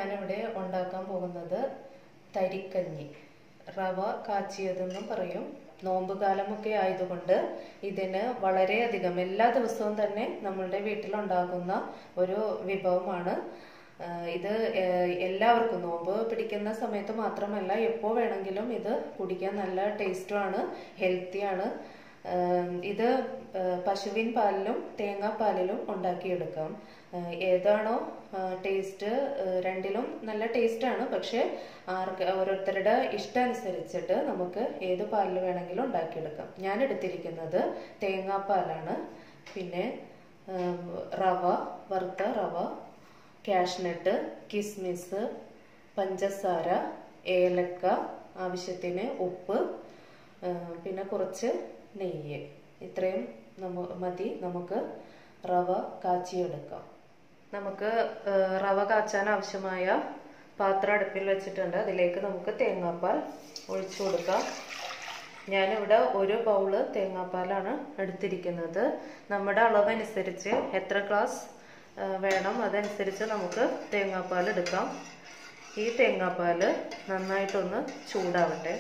ഞാനിവിടെ ഉണ്ടാക്കാൻ പോകുന്നത് തരിക്കഞ്ഞി റവ കാച്ചിയതെന്നും പറയും നോമ്പ് കാലമൊക്കെ ആയതുകൊണ്ട് ഇതിന് വളരെയധികം എല്ലാ ദിവസവും തന്നെ നമ്മളുടെ വീട്ടിലുണ്ടാകുന്ന ഒരു വിഭവമാണ് ആ, ഇത് ഏഹ്, എല്ലാവർക്കും നോമ്പ് പിടിക്കുന്ന സമയത്ത് മാത്രമല്ല എപ്പോൾ വേണമെങ്കിലും ഇത് കുടിക്കാൻ നല്ല ടേസ്റ്റുമാണ് ഹെൽത്തിയാണ് ആഹ് ഇത് ആഹ് പശുവിൻ പാലിലും തേങ്ങാപ്പാലിലും ഉണ്ടാക്കിയെടുക്കാം ആഹ് ഏതാണോ ടേസ്റ്റ് രണ്ടിലും നല്ല ടേസ്റ്റാണ് പക്ഷെ ആർക്ക് ഓരോരുത്തരുടെ ഇഷ്ടമനുസരിച്ചിട്ട് നമുക്ക് ഏത് പാലിൽ വേണമെങ്കിലും ഉണ്ടാക്കിയെടുക്കാം ഞാൻ എടുത്തിരിക്കുന്നത് തേങ്ങാപ്പാലാണ് പിന്നെ ആഹ് റവ വറുത്ത റവ കാഷ്നട്ട് കിസ്മിസ് പഞ്ചസാര ഏലക്ക ആവശ്യത്തിന് ഉപ്പ് ആ, പിന്നെ കുറച്ച് നെയ്യ് ഇത്രയും നമ്മ മതി നമുക്ക് റവ കാച്ചിയെടുക്കാം നമുക്ക് ആ, റവ കാച്ചാൻ ആവശ്യമായ പാത്രം അടുപ്പിൽ വെച്ചിട്ടുണ്ട് അതിലേക്ക് നമുക്ക് തേങ്ങാപ്പാൽ ഒഴിച്ചു കൊടുക്കാം ഞാനിവിടെ ഒരു ബൗള് തേങ്ങാപ്പാലാണ് എടുത്തിരിക്കുന്നത് നമ്മുടെ അളവനുസരിച്ച് എത്ര ഗ്ലാസ് ആ, വേണം അതനുസരിച്ച് നമുക്ക് തേങ്ങാപ്പാൽ എടുക്കാം ഈ തേങ്ങാപ്പാൽ നന്നായിട്ടൊന്ന് ചൂടാവട്ടെ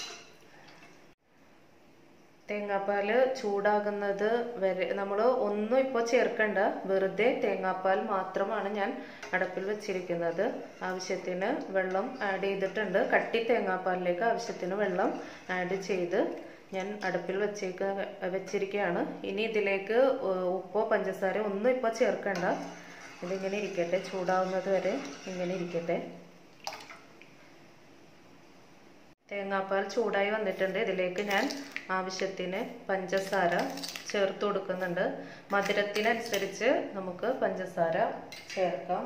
തേങ്ങാപ്പാൽ ചൂടാകുന്നത് വരെ നമ്മൾ ഒന്നും ഇപ്പോൾ ചേർക്കണ്ട വെറുതെ തേങ്ങാപ്പാൽ മാത്രമാണ് ഞാൻ അടപ്പിൽ വെച്ചിരിക്കുന്നത് ആവശ്യത്തിന് വെള്ളം ആഡ് ചെയ്തിട്ടുണ്ട് കട്ടി തേങ്ങാപ്പാലിലേക്ക് ആവശ്യത്തിന് വെള്ളം ആഡ് ചെയ്ത് ഞാൻ അടുപ്പിൽ വെച്ചേക്ക വെച്ചിരിക്കുകയാണ് ഇനി ഇതിലേക്ക് ഉ- ഉപ്പോ പഞ്ചസാര ഒന്നും ഇപ്പോൾ ചേർക്കണ്ട ഇതിങ്ങനെ ഇരിക്കട്ടെ ചൂടാവുന്നത് വരെ ഇങ്ങനെ ഇരിക്കട്ടെ തേങ്ങാപ്പാൽ ചൂടായി വന്നിട്ടുണ്ട് ഇതിലേക്ക് ഞാൻ ആവശ്യത്തിന് പഞ്ചസാര ചേർത്ത് കൊടുക്കുന്നുണ്ട് മധുരത്തിനനുസരിച്ച് നമുക്ക് പഞ്ചസാര ചേർക്കാം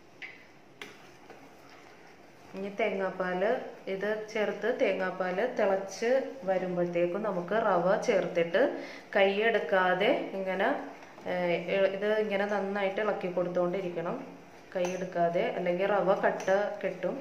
ഇനി തേങ്ങാപ്പാൽ ഇത് ചേർത്ത് തേങ്ങാപ്പാൽ തിളച്ച് വരുമ്പോഴത്തേക്കും നമുക്ക് റവ ചേർത്തിട്ട് കൈയെടുക്കാതെ ഇങ്ങനെ ഏഹ്, ഇത് ഇങ്ങനെ നന്നായിട്ട് ഇളക്കി കൊടുത്തുകൊണ്ടിരിക്കണം കൈയെടുക്കാതെ അല്ലെങ്കിൽ റവ കട്ട കെട്ടും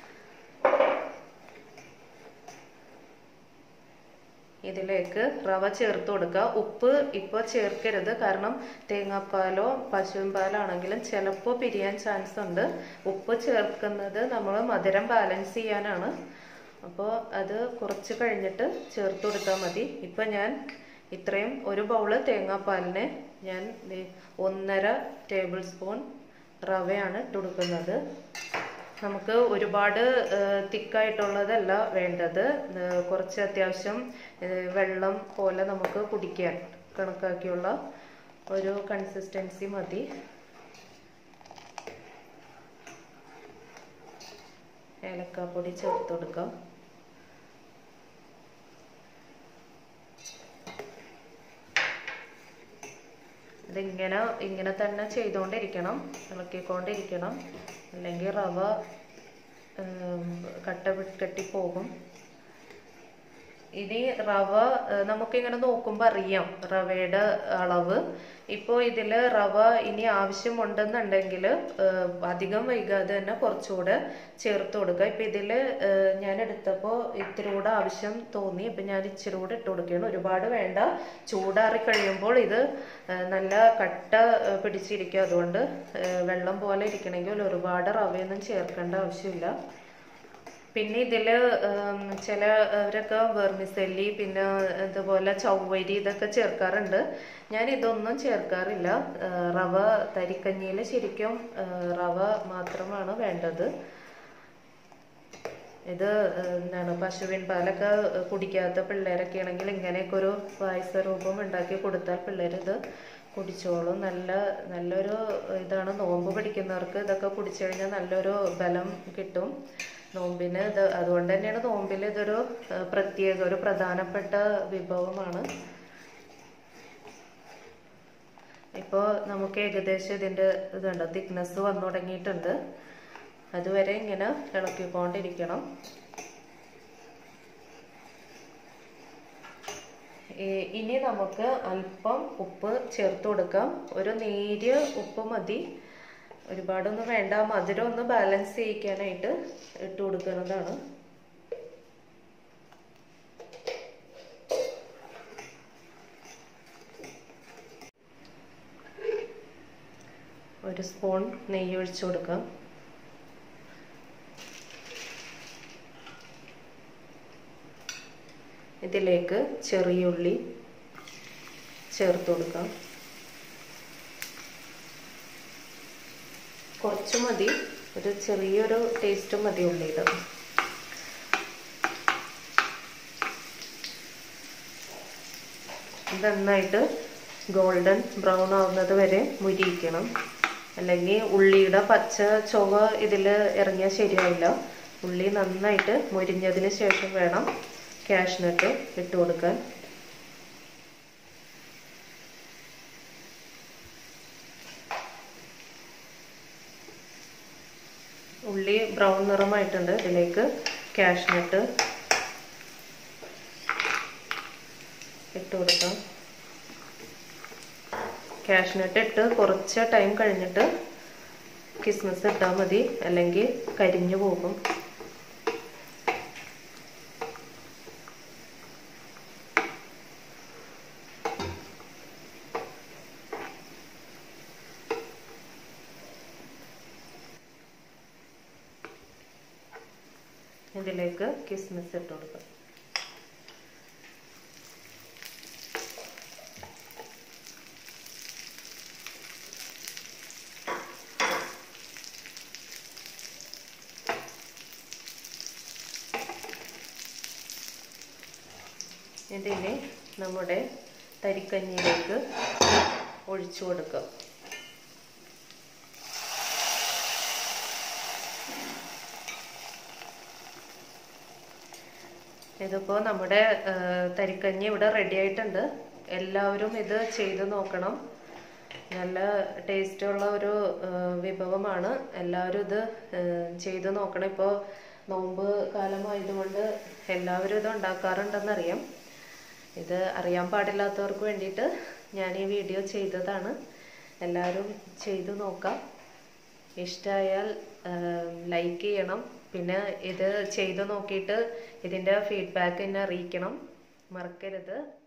ഇതിലേക്ക് റവ ചേർത്ത് കൊടുക്കുക ഉപ്പ് ഇപ്പോൾ ചേർക്കരുത് കാരണം തേങ്ങാപ്പാലോ പശുവിൻ പാലാണെങ്കിലും ചിലപ്പോൾ പിരിയാൻ ചാൻസ് ഉണ്ട് ഉപ്പ് ചേർക്കുന്നത് നമ്മൾ മധുരം ബാലൻസ് ചെയ്യാനാണ് അപ്പോൾ അത് കുറച്ച് കഴിഞ്ഞിട്ട് ചേർത്ത് കൊടുത്താൽ മതി ഇപ്പം ഞാൻ ഇത്രയും ഒരു ബൗള് തേങ്ങാപ്പാലിന് ഞാൻ ദേ ഒന്നര ടേബിൾ സ്പൂൺ റവയാണ് ഇട്ട് കൊടുക്കുന്നത് നമുക്ക് ഒരുപാട് തിക്കായിട്ടുള്ളതല്ല വേണ്ടത് ഏഹ് കുറച്ച് അത്യാവശ്യം ഏഹ് വെള്ളം പോലെ നമുക്ക് കുടിക്കാൻ കണക്കാക്കിയുള്ള ഒരു കൺസിസ്റ്റൻസി മതി ഏലക്കാപ്പൊടി ചേർത്ത് കൊടുക്കാം ഇതിങ്ങനെ ഇങ്ങനെ തന്നെ ചെയ്തുകൊണ്ടിരിക്കണം ഇളക്കിക്കൊണ്ടിരിക്കണം അല്ലെങ്കിൽ റവ ഉം, കട്ട വിട്ട് കെട്ടിപ്പോകും ഇനി റവ ഏഹ്, നമുക്കിങ്ങനെ നോക്കുമ്പോൾ അറിയാം റവയുടെ അളവ് ഇപ്പോൾ ഇതിൽ റവ ഇനി ആവശ്യമുണ്ടെന്നുണ്ടെങ്കിൽ ഏഹ്, അധികം വൈകാതെ തന്നെ കുറച്ചുകൂടെ ചേർത്ത് കൊടുക്കുക ഇപ്പം ഇതിൽ ഞാൻ എടുത്തപ്പോൾ ഇത്തിരി കൂടെ ആവശ്യം തോന്നി ഇപ്പം ഞാൻ ഇച്ചിരി കൂടെ ഇട്ട് കൊടുക്കുകയാണ് ഒരുപാട് വേണ്ട ചൂടാറി കഴിയുമ്പോൾ ഇത് ഏഹ്, നല്ല കട്ട ഏഹ്, പിടിച്ചിരിക്കും അതുകൊണ്ട് ഏഹ്, വെള്ളം പോലെ ഇരിക്കണമെങ്കിൽ ഒരുപാട് റവയൊന്നും ചേർക്കേണ്ട ആവശ്യമില്ല പിന്നെ ഇതിൽ ചിലവരൊക്കെ വെർമിസെല്ലി പിന്നെ ഇതുപോലെ ചൗവരി ഇതൊക്കെ ചേർക്കാറുണ്ട് ഞാൻ ഇതൊന്നും ചേർക്കാറില്ല ആ, റവ തരിക്കഞ്ഞിയിൽ ശരിക്കും ആ, റവ മാത്രമാണ് വേണ്ടത് ഇത് ആ, എന്താണ് പശുവിൻ പാലൊക്കെ കുടിക്കാത്ത പിള്ളേരൊക്കെ ആണെങ്കിൽ ഇങ്ങനെയൊക്കെ ഒരു പായസ രൂപം ഉണ്ടാക്കി കൊടുത്താൽ പിള്ളേർ ഇത് കുടിച്ചോളും നല്ല നല്ലൊരു ഇതാണ് നോമ്പ് പിടിക്കുന്നവർക്ക് ഇതൊക്കെ കുടിച്ചു കഴിഞ്ഞാൽ നല്ലൊരു ബലം കിട്ടും നോമ്പിന് ഇത് അതുകൊണ്ട് തന്നെയാണ് നോമ്പിൽ ഇതൊരു ആ, പ്രത്യേക ഒരു പ്രധാനപ്പെട്ട വിഭവമാണ് ഇപ്പോൾ നമുക്ക് ഏകദേശം ഇതിൻ്റെ ഇതുണ്ട് തിക്നെസ് വന്നു തുടങ്ങിയിട്ടുണ്ട് അതുവരെ ഇങ്ങനെ ഇളക്കിക്കൊണ്ടിരിക്കണം ഈ- ഇനി നമുക്ക് അല്പം ഉപ്പ് ചേർത്ത് കൊടുക്കാം ഒരു നേരിയ ഉപ്പ് മതി ഒരുപാടൊന്നും വേണ്ട മധുരം ഒന്ന് ബാലൻസ് ചെയ്യിക്കാനായിട്ട് ഇട്ട് കൊടുക്കുന്നതാണ് ഒരു സ്പൂൺ നെയ്യ് ഒഴിച്ചു കൊടുക്കാം ഇതിലേക്ക് ചെറിയുള്ളി ചേർത്ത് കൊടുക്കാം കുറച്ച് മതി ഒരു ചെറിയൊരു ടേസ്റ്റ് മതി ഉള്ളിയുടെ നന്നായിട്ട് ഗോൾഡൻ ബ്രൗൺ ആവുന്നത് വരെ മുരിയിക്കണം അല്ലെങ്കിൽ ഉള്ളിയുടെ പച്ച ചുവ ഇതിൽ ഇറങ്ങിയാൽ ശരിയാവില്ല ഉള്ളി നന്നായിട്ട് മുരിഞ്ഞതിന് ശേഷം വേണം കാഷ്നട്ട് ഇട്ട് കൊടുക്കാൻ ഉള്ളി ബ്രൗൺ നിറമായിട്ടുണ്ട് ഇതിലേക്ക് കാഷ്നട്ട് ഇട്ട് കൊടുക്കാം കാഷ്നട്ട് ഇട്ട് കുറച്ച് ടൈം കഴിഞ്ഞിട്ട് കിസ്മിസ് ഇട്ടാൽ മതി അല്ലെങ്കിൽ കരിഞ്ഞു പോകും ഇതിലേക്ക് കിസ്മിസ് ഇട്ട് കൊടുക്കാം ഇതിനെ നമ്മുടെ തരിക്കഞ്ഞിയിലേക്ക് ഒഴിച്ചു കൊടുക്കുക ഇതിപ്പോൾ നമ്മുടെ തരിക്കഞ്ഞി ഇവിടെ റെഡി ആയിട്ടുണ്ട് എല്ലാവരും ഇത് ചെയ്ത് നോക്കണം നല്ല ടേസ്റ്റുള്ള ഒരു വിഭവമാണ് എല്ലാവരും ഇത് ചെയ്ത് നോക്കണം ഇപ്പോൾ നോമ്പ് കാലമായതുകൊണ്ട് എല്ലാവരും ഇത് ഉണ്ടാക്കാറുണ്ടെന്നറിയാം ഇത് അറിയാൻ പാടില്ലാത്തവർക്ക് വേണ്ടിയിട്ട് ഞാൻ ഈ വീഡിയോ ചെയ്തതാണ് എല്ലാവരും ചെയ്തു നോക്കാം ഇഷ്ടമായാൽ ലൈക്ക് ചെയ്യണം പിന്നെ ഇത് ചെയ്തു നോക്കിയിട്ട് ഇതിൻ്റെ ഫീഡ്ബാക്ക് എന്നെ അറിയിക്കണം മറക്കരുത്